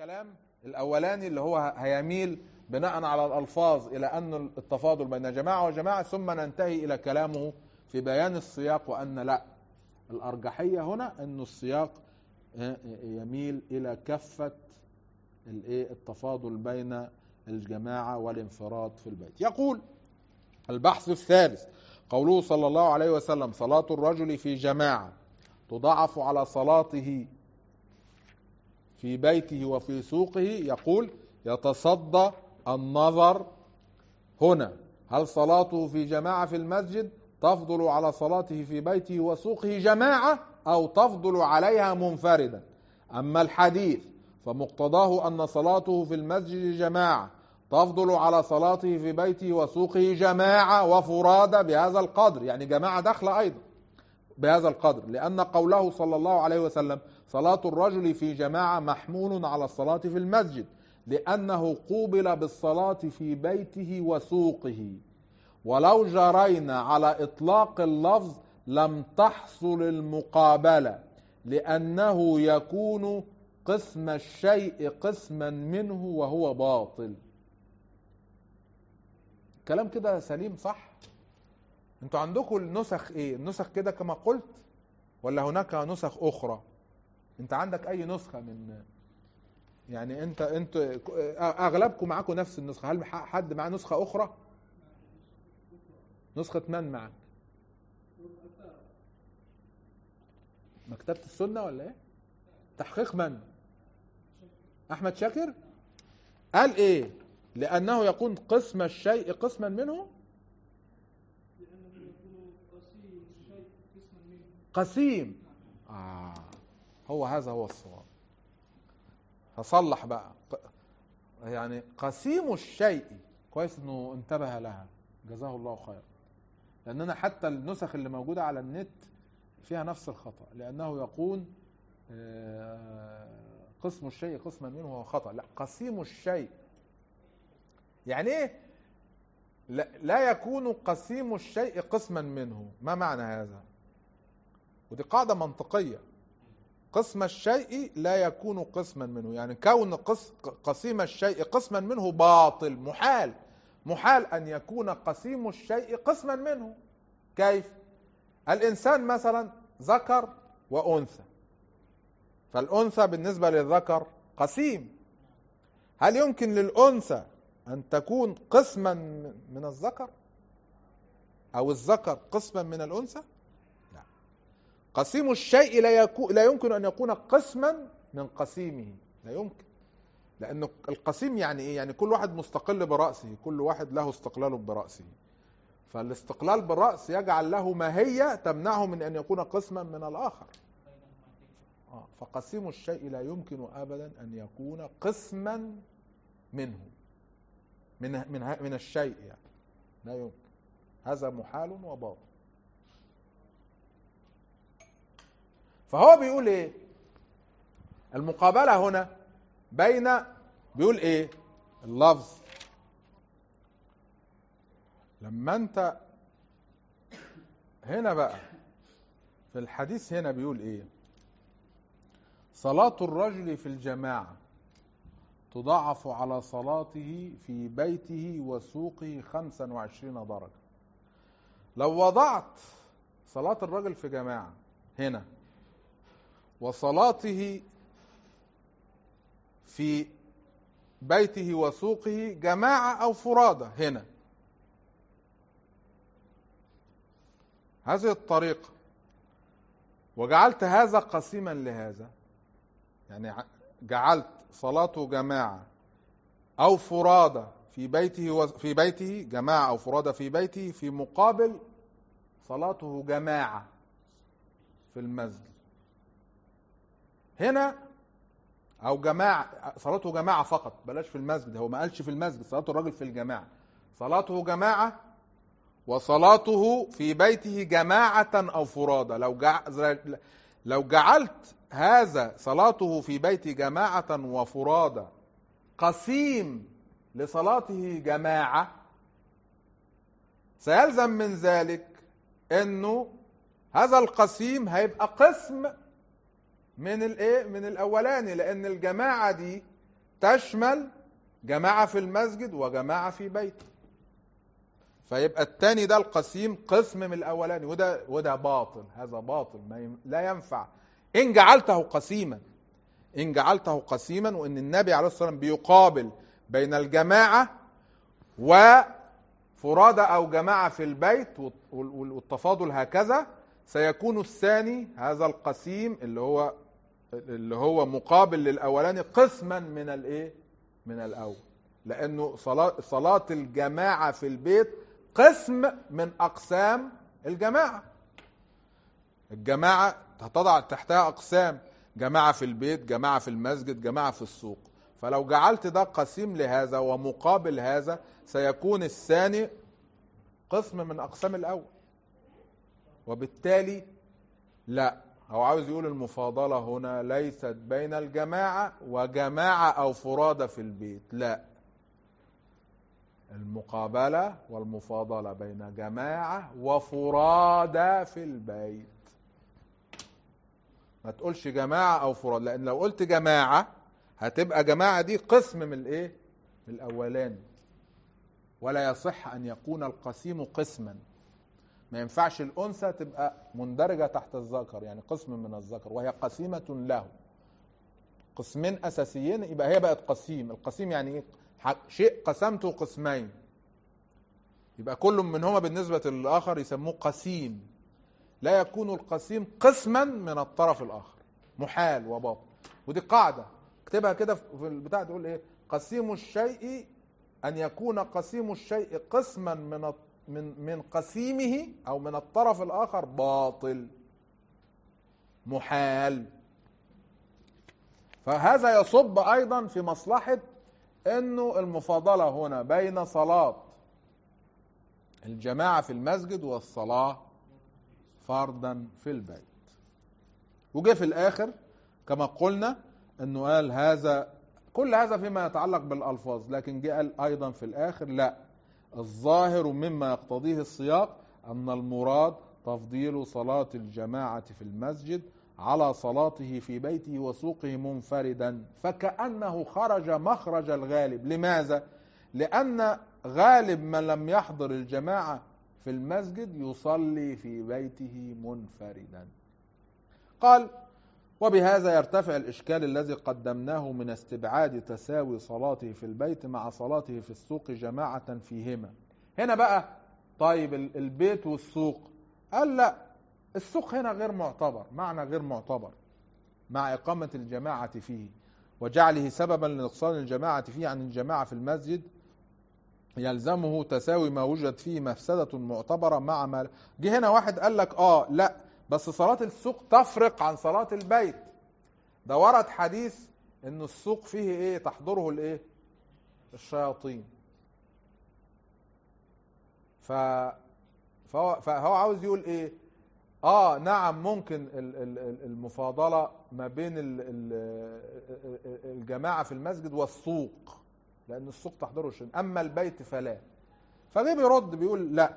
الكلام الاولاني اللي هو هيميل بناء على الالفاظ الى ان التفاضل بين جماعه وجماعه ثم ننتهي الى كلامه في بيان السياق وان لا الارجحيه هنا ان السياق يميل الى كفه الايه التفاضل بين الجماعه والانفراد في البيت يقول البحث الثالث قوله صلى الله عليه وسلم صلاه الرجل في جماعه تضاعف على صلاته في بيته وفي سوقه يقول يتصدى النظر هنا هل صلاته في جماعة في المسجد تفضل على صلاته في بيته وسوقه جماعة أو تفضل عليها منفردا أما الحديث فمقتضاه أن صلاته في المسجد جماعة تفضل على صلاته في بيته وسوقه جماعة وفرادى بهذا القدر يعني جماعة داخلة أيضا بهذا القدر لأن قوله صلى الله عليه وسلم صلاة الرجل في جماعة محمول على الصلاة في المسجد لأنه قوبل بالصلاة في بيته وسوقه ولو جرينا على إطلاق اللفظ لم تحصل المقابلة لأنه يكون قسم الشيء قسما منه وهو باطل كلام كده سليم صح انتوا عندكم النسخ ايه النسخ كده كما قلت ولا هناك نسخ اخرى انت عندك اي نسخه من يعني انت انت اغلبكم معاكم نفس النسخه هل حد معاه نسخه اخرى نسخه من معك مكتبه السنه ولا ايه تحقيق من احمد شاكر قال ايه لانه يكون قسم الشيء قسما منه قسيم آه هو هذا هو الصواب هصلح بقى يعني قسيم الشيء كويس انه انتبه لها جزاه الله خير لاننا حتى النسخ اللي موجوده على النت فيها نفس الخطا لانه يقول قسم الشيء قسما منه هو خطا لا قسيم الشيء يعني ايه لا يكون قسيم الشيء قسما منه ما معنى هذا ودي قاعدة منطقية قسم الشيء لا يكون قسما منه يعني كون قسيم الشيء قسما منه باطل محال محال أن يكون قسيم الشيء قسما منه كيف الإنسان مثلا ذكر وأنثى فالأنثى بالنسبة للذكر قسيم هل يمكن للأنثى أن تكون قسما من الذكر أو الذكر قسما من الأنثى قسيم الشيء لا, يكو لا يمكن أن يكون قسما من قسيمه لا يمكن لأن القسيم يعني إيه؟ يعني كل واحد مستقل برأسه كل واحد له استقلال برأسه فالاستقلال بالرأس يجعل له ماهية تمنعه من أن يكون قسما من الآخر آه فقسيم الشيء لا يمكن أبدا أن يكون قسما منه من من من الشيء يعني لا يمكن هذا محال وباطل فهو بيقول ايه المقابلة هنا بين بيقول ايه اللفظ لما انت هنا بقى في الحديث هنا بيقول ايه صلاة الرجل في الجماعة تضاعف على صلاته في بيته وسوقه خمسا وعشرين درجة لو وضعت صلاة الرجل في جماعة هنا وصلاته في بيته وسوقه جماعة أو فرادة هنا هذه الطريقة وجعلت هذا قسيما لهذا يعني جعلت صلاته جماعة أو فرادة في بيته و... في بيته جماعة أو فرادة في بيته في مقابل صلاته جماعة في المسجد هنا او جماعه صلاته جماعه فقط بلاش في المسجد هو ما قالش في المسجد صلاه الراجل في الجماعه صلاته جماعه وصلاته في بيته جماعه او فرادى لو جع... لو جعلت هذا صلاته في بيته جماعه وفرادى قسيم لصلاته جماعه سيلزم من ذلك انه هذا القسيم هيبقى قسم من الايه من الاولاني لان الجماعه دي تشمل جماعة في المسجد وجماعة في بيته فيبقى الثاني ده القسيم قسم من الاولاني وده وده باطل هذا باطل ما ين- لا ينفع ان جعلته قسيما ان جعلته قسيما وان النبي عليه الصلاه والسلام بيقابل بين الجماعه وفرادى او جماعه في البيت وال- وال- والتفاضل هكذا سيكون الثاني هذا القسيم اللي هو اللي هو مقابل للاولاني قسما من الايه من الاول لانه صلاه صلاه الجماعه في البيت قسم من اقسام الجماعه الجماعه هتضع تحتها اقسام جماعه في البيت جماعه في المسجد جماعه في السوق فلو جعلت ده قسيم لهذا ومقابل هذا سيكون الثاني قسم من اقسام الاول وبالتالي لا هو عاوز يقول المفاضله هنا ليست بين الجماعه وجماعه او فرادى في البيت لا المقابله والمفاضله بين جماعه وفرادى في البيت ما تقولش جماعه او فرادى لان لو قلت جماعه هتبقى جماعه دي قسم من الايه من الاولاني ولا يصح ان يكون القسيم قسما ما ينفعش الانثى تبقى مندرجه تحت الذكر يعني قسم من الذكر وهي قسيمه له قسمين اساسيين يبقى هي بقت قسيم القسيم يعني ايه ح- شيء قسمته قسمين يبقى كل منهما بالنسبه للاخر يسموه قسيم لا يكون القسيم قسما من الطرف الاخر محال وباطل ودي قاعده اكتبها كده في البتاع تقول ايه قسيم الشيء ان يكون قسيم الشيء قسما من الط- من من قسيمه او من الطرف الاخر باطل محال فهذا يصب ايضا في مصلحه انه المفاضله هنا بين صلاه الجماعه في المسجد والصلاه فردا في البيت وجه في الاخر كما قلنا انه قال هذا كل هذا فيما يتعلق بالالفاظ لكن جه قال ايضا في الاخر لا الظاهر مما يقتضيه السياق ان المراد تفضيل صلاه الجماعه في المسجد على صلاته في بيته وسوقه منفردا فكانه خرج مخرج الغالب لماذا لان غالب من لم يحضر الجماعه في المسجد يصلي في بيته منفردا قال وبهذا يرتفع الإشكال الذي قدمناه من استبعاد تساوي صلاته في البيت مع صلاته في السوق جماعة فيهما هنا بقى طيب ال- البيت والسوق قال لا السوق هنا غير معتبر معنى غير معتبر مع إقامة الجماعة فيه وجعله سببا لنقصان الجماعة فيه عن الجماعة في المسجد يلزمه تساوي ما وجد فيه مفسدة معتبرة مع ما جه هنا واحد قال لك اه لا بس صلاة السوق تفرق عن صلاة البيت ده ورد حديث ان السوق فيه ايه تحضره الايه الشياطين ف فهو, فهو عاوز يقول ايه اه نعم ممكن ال- ال- ال- المفاضله ما بين ال- ال- الجماعه في المسجد والسوق لان السوق تحضره الشياطين اما البيت فلا فجه بيرد بيقول لا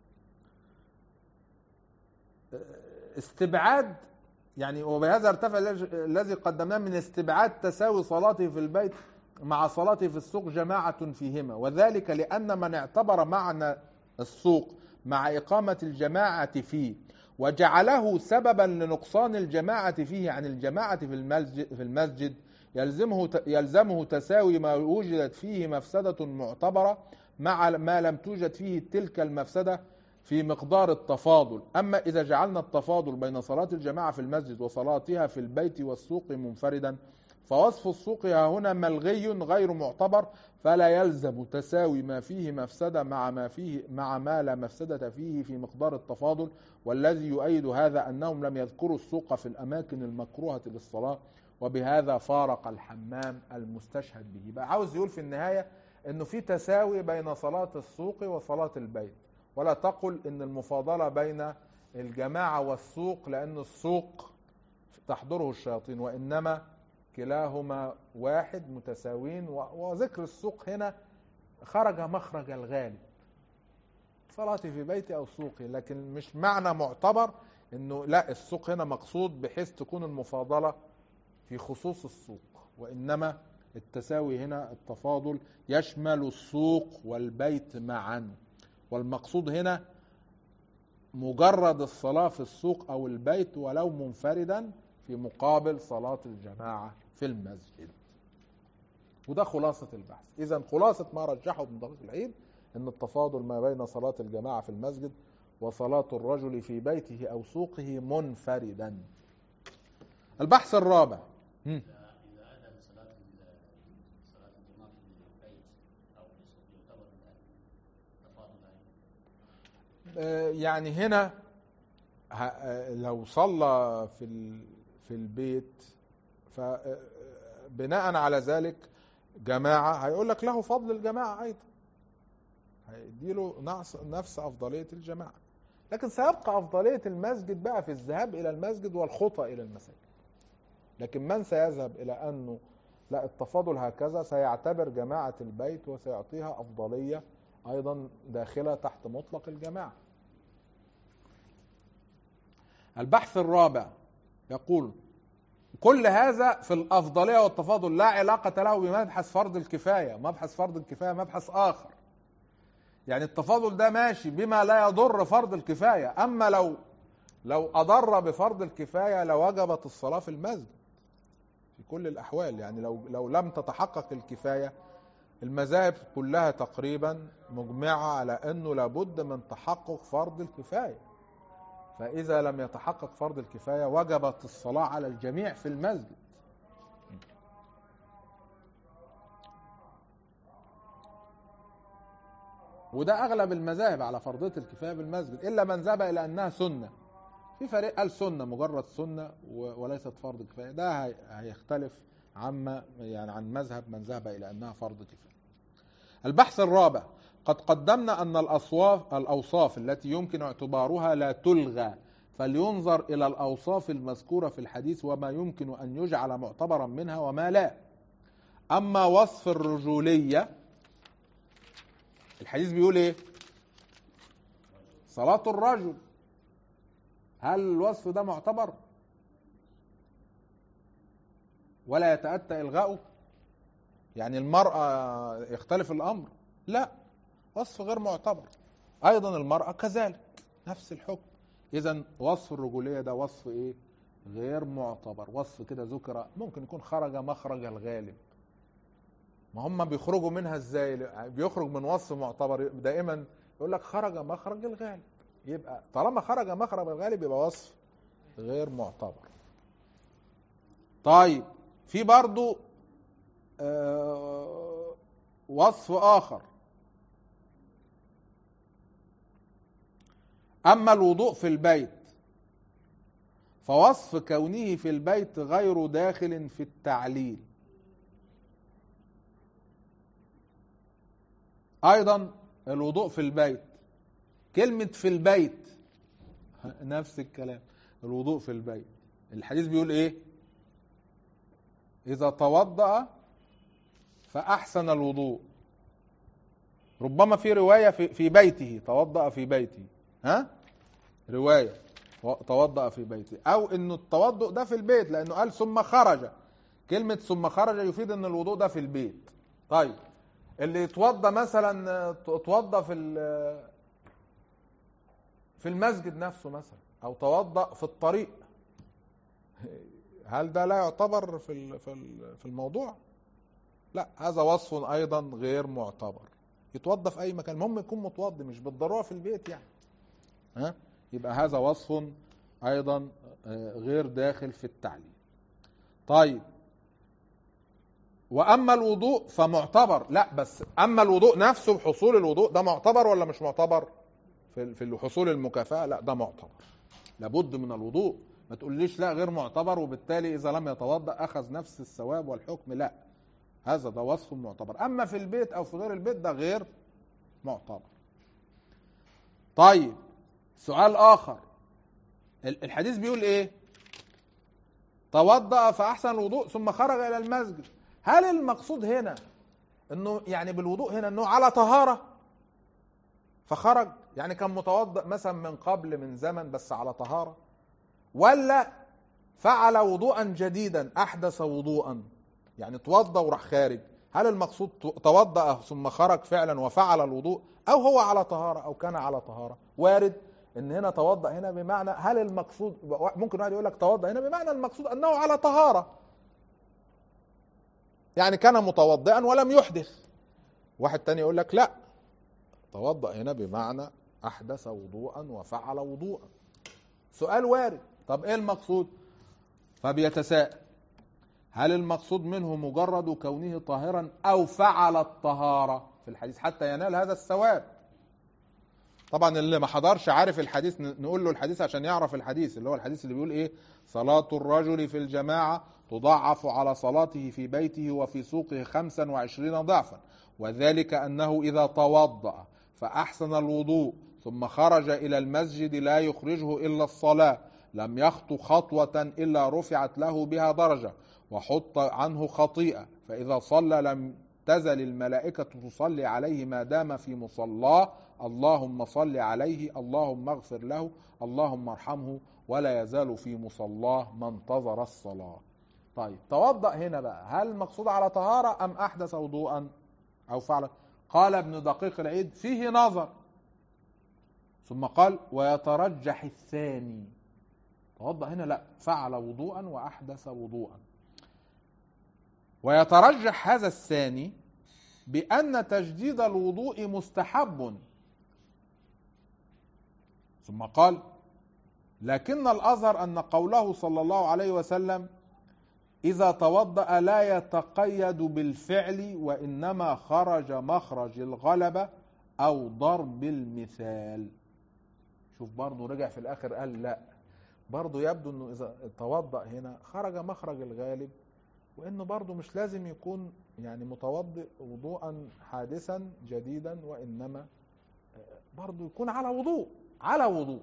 استبعاد يعني وبهذا ارتفع الذي- الذي قدمناه من استبعاد تساوي صلاته في البيت مع صلاته في السوق جماعة فيهما وذلك لأن من اعتبر معنى السوق مع إقامة الجماعة فيه وجعله سببا لنقصان الجماعة فيه عن الجماعة في المسجد, في المسجد يلزمه يلزمه تساوي ما وجدت فيه مفسدة معتبرة مع ما لم توجد فيه تلك المفسدة في مقدار التفاضل أما إذا جعلنا التفاضل بين صلاة الجماعة في المسجد وصلاتها في البيت والسوق منفردا فوصف السوق ها هنا ملغي غير معتبر فلا يلزم تساوي ما فيه مفسدة مع ما فيه مع ما لا مفسدة فيه في مقدار التفاضل والذي يؤيد هذا أنهم لم يذكروا السوق في الأماكن المكروهة للصلاة وبهذا فارق الحمام المستشهد به بقى عاوز يقول في النهاية انه في تساوي بين صلاة السوق وصلاة البيت ولا تقل ان المفاضلة بين الجماعة والسوق لان السوق تحضره الشياطين وانما كلاهما واحد متساوين و- وذكر السوق هنا خرج مخرج الغالب صلاتي في بيتي او سوقي لكن مش معنى معتبر انه لا السوق هنا مقصود بحيث تكون المفاضله في خصوص السوق وانما التساوي هنا التفاضل يشمل السوق والبيت معا والمقصود هنا مجرد الصلاة في السوق أو البيت ولو منفردا في مقابل صلاة الجماعة في المسجد وده خلاصة البحث إذا خلاصة ما رجحه ابن دقيق العيد أن التفاضل ما بين صلاة الجماعة في المسجد وصلاة الرجل في بيته أو سوقه منفردا البحث الرابع هم. إذا أدى صلاة ال- صلاة الجماعة في البيت أو في السوق يعتبر تفاضل يعني آه، يعني هنا ه- آه، لو صلى في ال- في البيت فبناء على ذلك جماعة هيقول لك له فضل الجماعة أيضا هيديله نفس نفس أفضلية الجماعة لكن سيبقى أفضلية المسجد بقى في الذهاب إلى المسجد والخطى إلى المساجد لكن من سيذهب إلى أنه لا التفاضل هكذا سيعتبر جماعة البيت وسيعطيها أفضلية أيضا داخلة تحت مطلق الجماعة البحث الرابع يقول كل هذا في الأفضلية والتفاضل لا علاقة له بمبحث فرض الكفاية مبحث فرض الكفاية مبحث آخر يعني التفاضل ده ماشي بما لا يضر فرض الكفاية أما لو لو أضر بفرض الكفاية لوجبت الصلاة في المسجد في كل الأحوال يعني لو لو لم تتحقق الكفاية المذاهب كلها تقريبا مجمعة على أنه لابد من تحقق فرض الكفاية فإذا لم يتحقق فرض الكفاية وجبت الصلاة على الجميع في المسجد وده أغلب المذاهب على فرضية الكفاية بالمسجد إلا من ذهب إلى أنها سنة في فريق قال سنة مجرد سنة و- وليست فرض كفاية ده هي- هيختلف عما يعني عن مذهب من ذهب إلى أنها فرض كفاية البحث الرابع قد قدمنا أن الأصواف الأوصاف التي يمكن اعتبارها لا تلغى فلينظر إلى الأوصاف المذكورة في الحديث وما يمكن أن يجعل معتبرا منها وما لا أما وصف الرجولية الحديث بيقول إيه صلاة الرجل هل الوصف ده معتبر ولا يتأتى إلغاؤه يعني المرأة يختلف الأمر لا وصف غير معتبر أيضا المرأة كذلك نفس الحكم إذا وصف الرجولية ده وصف إيه غير معتبر وصف كده ذكر ممكن يكون خرج مخرج الغالب ما هم بيخرجوا منها ازاي بيخرج من وصف معتبر دائما يقول لك خرج مخرج الغالب يبقى طالما خرج مخرج الغالب يبقى وصف غير معتبر طيب في برضو آه، وصف آخر أما الوضوء في البيت فوصف كونه في البيت غير داخل في التعليل أيضا الوضوء في البيت كلمة في البيت نفس الكلام الوضوء في البيت الحديث بيقول ايه إذا توضأ فأحسن الوضوء ربما في رواية في, في بيته توضأ في بيته ها رواية و- توضأ في بيته أو إنه التوضؤ ده في البيت لأنه قال ثم خرج كلمة ثم خرج يفيد إن الوضوء ده في البيت طيب اللي يتوضأ مثلا آه، اتوضأ في ال- في المسجد نفسه مثلا أو توضأ في الطريق هل ده لا يعتبر في ال- في ال- في الموضوع؟ لا هذا وصف ايضا غير معتبر يتوضى في اي مكان المهم يكون متوضي مش بالضروره في البيت يعني ها يبقى هذا وصف ايضا آه، غير داخل في التعليم طيب واما الوضوء فمعتبر لا بس اما الوضوء نفسه حصول الوضوء ده معتبر ولا مش معتبر في في حصول المكافاه لا ده معتبر لابد من الوضوء ما تقوليش لا غير معتبر وبالتالي اذا لم يتوضا اخذ نفس الثواب والحكم لا هذا ده وصف معتبر اما في البيت او في غير البيت ده غير معتبر طيب سؤال اخر ال- الحديث بيقول ايه توضأ فأحسن الوضوء ثم خرج إلى المسجد هل المقصود هنا انه يعني بالوضوء هنا انه على طهارة فخرج يعني كان متوضأ مثلا من قبل من زمن بس على طهارة ولا فعل وضوءا جديدا احدث وضوءا يعني توضى وراح خارج هل المقصود تو- توضأ ثم خرج فعلا وفعل الوضوء او هو على طهارة او كان على طهارة وارد ان هنا توضأ هنا بمعنى هل المقصود ممكن واحد يقول لك توضأ هنا بمعنى المقصود انه على طهارة يعني كان متوضئا ولم يحدث واحد تاني يقول لك لا توضأ هنا بمعنى احدث وضوءا وفعل وضوءا سؤال وارد طب ايه المقصود فبيتساءل هل المقصود منه مجرد كونه طاهرا او فعل الطهارة في الحديث حتى ينال هذا الثواب طبعا اللي ما حضرش عارف الحديث ن- نقول له الحديث عشان يعرف الحديث اللي هو الحديث اللي بيقول ايه صلاة الرجل في الجماعة تضاعف على صلاته في بيته وفي سوقه خمسا وعشرين ضعفا وذلك أنه إذا توضأ فأحسن الوضوء ثم خرج إلى المسجد لا يخرجه إلا الصلاة لم يخطو خطوة إلا رفعت له بها درجة وحط عنه خطيئة فإذا صلى لم تزل الملائكة تصلي عليه ما دام في مصلاه اللهم صل عليه اللهم اغفر له اللهم ارحمه ولا يزال في مصلاه ما انتظر الصلاة طيب توضأ هنا بقى هل المقصود على طهارة أم أحدث وضوءا أو فعل قال ابن دقيق العيد فيه نظر ثم قال ويترجح الثاني توضأ هنا لا فعل وضوءا وأحدث وضوءا ويترجح هذا الثاني بأن تجديد الوضوء مستحب ثم قال لكن الأظهر أن قوله صلى الله عليه وسلم إذا توضأ لا يتقيد بالفعل وإنما خرج مخرج الغلبة أو ضرب المثال شوف برضه رجع في الآخر قال لا برضه يبدو أنه إذا توضأ هنا خرج مخرج الغالب وانه برضه مش لازم يكون يعني متوضئ وضوءا حادثا جديدا وانما برضه يكون على وضوء على وضوء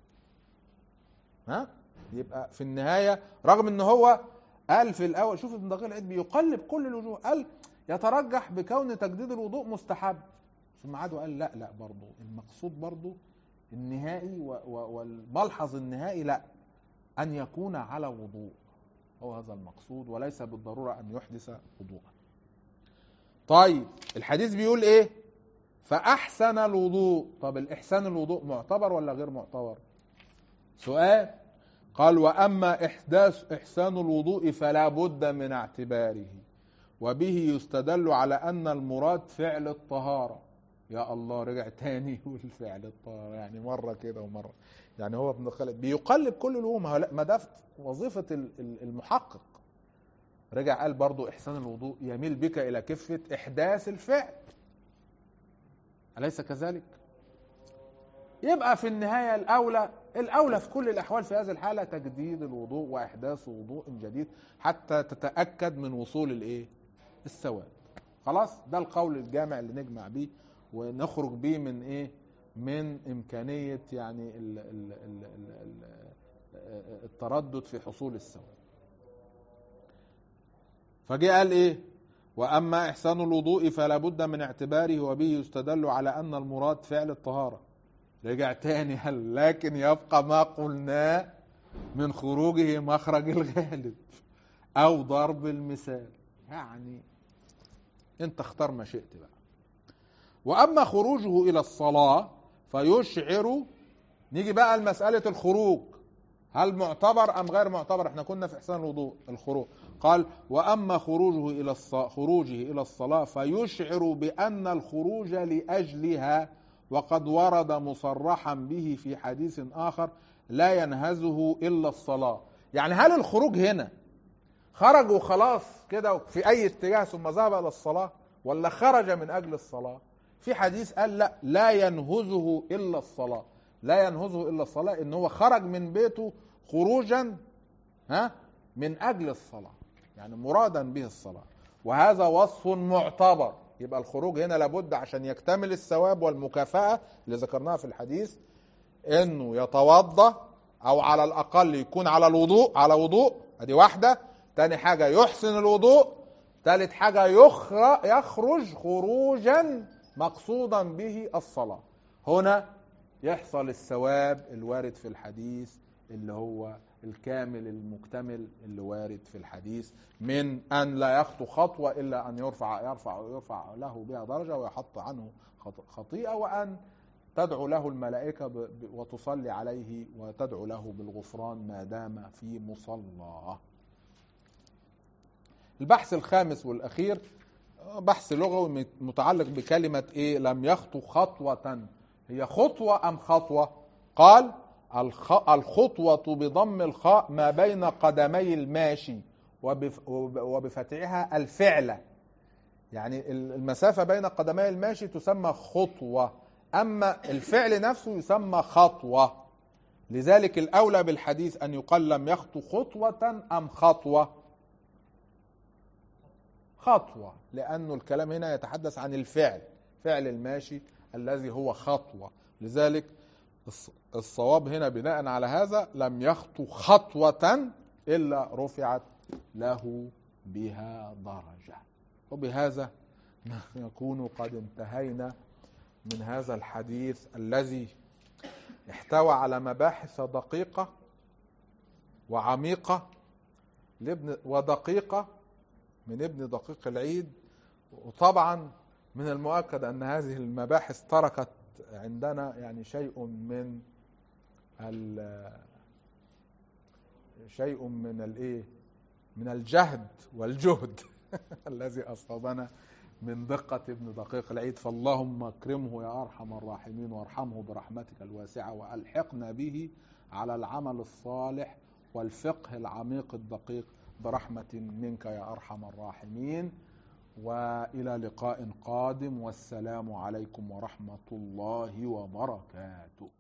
ها يبقى في النهايه رغم ان هو قال في الاول شوف ابن دقيق العيد بيقلب كل الوجوه قال يترجح بكون تجديد الوضوء مستحب ثم عاد وقال لا لا برضه المقصود برضه النهائي و- و- والملحظ النهائي لا ان يكون على وضوء هو هذا المقصود وليس بالضرورة أن يحدث وضوءا طيب الحديث بيقول إيه فأحسن الوضوء طب الإحسان الوضوء معتبر ولا غير معتبر سؤال قال وأما إحداث إحسان الوضوء فلا بد من اعتباره وبه يستدل على أن المراد فعل الطهارة يا الله رجع تاني يقول فعل الطهارة يعني مرة كده ومرة يعني هو ابن خالد بيقلب كل الوجوه ما هو لا- ما ده وظيفة ال- ال- المحقق رجع قال برضو إحسان الوضوء يميل بك إلى كفة إحداث الفعل أليس كذلك؟ يبقى في النهاية الأولى الأولى في كل الأحوال في هذه الحالة تجديد الوضوء وإحداث وضوء جديد حتى تتأكد من وصول الإيه؟ الثواب خلاص ده القول الجامع اللي نجمع بيه ونخرج بيه من إيه؟ من إمكانية يعني ال ال ال ال ال التردد في حصول الثواب فجاء قال ايه واما احسان الوضوء فلا بد من اعتباره وبه يستدل على ان المراد فعل الطهاره رجع تاني هل لكن يبقى ما قلناه من خروجه مخرج الغالب او ضرب المثال يعني انت اختار ما شئت بقى واما خروجه الى الصلاه فيشعر نيجي بقى لمساله الخروج هل معتبر ام غير معتبر احنا كنا في احسان الوضوء الخروج قال واما خروجه الى الص... خروجه الى الصلاه فيشعر بان الخروج لاجلها وقد ورد مصرحا به في حديث اخر لا ينهزه الا الصلاه يعني هل الخروج هنا خرج وخلاص كده في اي اتجاه ثم ذهب الى الصلاه ولا خرج من اجل الصلاه في حديث قال لا لا ينهزه الا الصلاه لا ينهزه الا الصلاه ان هو خرج من بيته خروجا ها من اجل الصلاه يعني مرادا به الصلاه وهذا وصف معتبر يبقى الخروج هنا لابد عشان يكتمل الثواب والمكافاه اللي ذكرناها في الحديث انه يتوضا او على الاقل يكون على الوضوء على وضوء ادي واحده تاني حاجه يحسن الوضوء تالت حاجه يخرج, يخرج خروجا مقصودا به الصلاه هنا يحصل الثواب الوارد في الحديث اللي هو الكامل المكتمل اللي وارد في الحديث من ان لا يخطو خطوه الا ان يرفع يرفع يرفع له بها درجه ويحط عنه خط- خطيئه وان تدعو له الملائكه ب- ب- وتصلي عليه وتدعو له بالغفران ما دام في مصلاه. البحث الخامس والاخير بحث لغوي متعلق بكلمه ايه لم يخطو خطوه هي خطوه ام خطوه قال الخ- الخطوه بضم الخاء ما بين قدمي الماشي وبف- وب- وبفتحها الفعله يعني المسافه بين قدمي الماشي تسمى خطوه اما الفعل نفسه يسمى خطوه لذلك الاولى بالحديث ان يقال لم يخطو خطوه ام خطوه خطوة لأنه الكلام هنا يتحدث عن الفعل فعل الماشي الذي هو خطوة لذلك الص- الصواب هنا بناء على هذا لم يخطو خطوة إلا رفعت له بها درجة وبهذا نكون قد انتهينا من هذا الحديث الذي احتوى على مباحث دقيقة وعميقة لابن ودقيقة من ابن دقيق العيد وطبعا من المؤكد ان هذه المباحث تركت عندنا يعني شيء من ال- شيء من الايه من الجهد والجهد الذي اصابنا من دقة ابن دقيق العيد فاللهم اكرمه يا ارحم الراحمين وارحمه برحمتك الواسعة والحقنا به على العمل الصالح والفقه العميق الدقيق برحمة منك يا ارحم الراحمين والى لقاء قادم والسلام عليكم ورحمة الله وبركاته